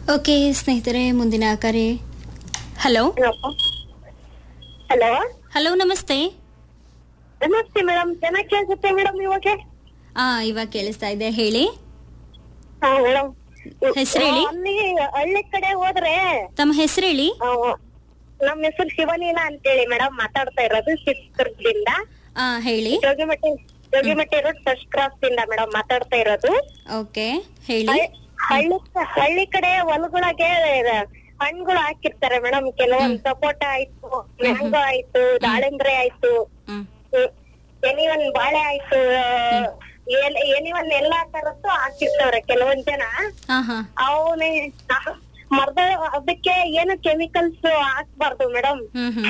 Okay ಸ್ನೇಹಿತರೆ ಮುಂದಿನ ಕರೆ ಹಲೋ ಹಲೋ ಹಲೋ ನಮಸ್ತೆ ನಮಸ್ತೆ ಮೇಡಮ್ ಚೆನ್ನಾಗಿ ಕೇಳಿಸುತ್ತೆ ಮೇಡಮ್ ಇವಾಗ ಆ ಇವಾಗ ಕೇಳಿಸ್ತಾ ಇದೆ ಹೇಳಿ ಹಾ ಮೇಡಮ್ ಹೆಸ್ರು ಹೇಳಿ? ಅಲ್ಲಿ ಹಳ್ಳಿ ಕಡೆ ಹೋದ್ರೆ ತಮ್ಮ ಹೆಸರು ಹೇಳಿ ಆ, ನಮ್ಮ ಹೆಸರು ಶಿವಲೀಲಾ ಅಂತೇಳಿ ಮೇಡಮ್ ಮಾತಾಡ್ತಾ ಇರೋದು ಚಿತ್ರದುರ್ಗದಿಂದ ಆ ಹೇಳಿ Jogimatti Jogimatti road first cross ಇಂದ ಮೇಡಮ್ ಮಾತಾಡ್ತಾ ಇರೋದು ಓಕೆ ಹೇಳಿ ಹಳ್ಳಿ- ಹಳ್ಳಿ ಹಳ್ಳಿ ಕಡೆ ಹೊಲಗಳಿಗೆ ಹಣ್ಣುಗಳು ಹಾಕಿರ್ತಾರೆ ಮೇಡಮ್ ಕೆಲವೊಂದು ಸಪೋಟ ಆಯ್ತು ಮ್ಯಾಂಗೋ ಆಯ್ತು ದಾಳಿಂಬ್ರೆ ಆಯ್ತು ಹ್ಮ್ ಎನಿವನ್ ಬಾಳೆ ಆಯ್ತು ಎನಿವನ್ ಎಲ್ಲಾ ತರದ್ದು ಹಾಕಿರ್ತಾವ್ರೆ ಕೆಲವೊಂದ್ ಜನ ಹಾ ಹಾ ಅವನೇ ಮರದ ಅದಕ್ಕೆ ಏನು ಕೆಮಿಕಲ್ಸ್ ಹಾಕ್ಬಾರ್ದು ಮೇಡಮ್ ಹ್ಮ್ ಹ್ಮ್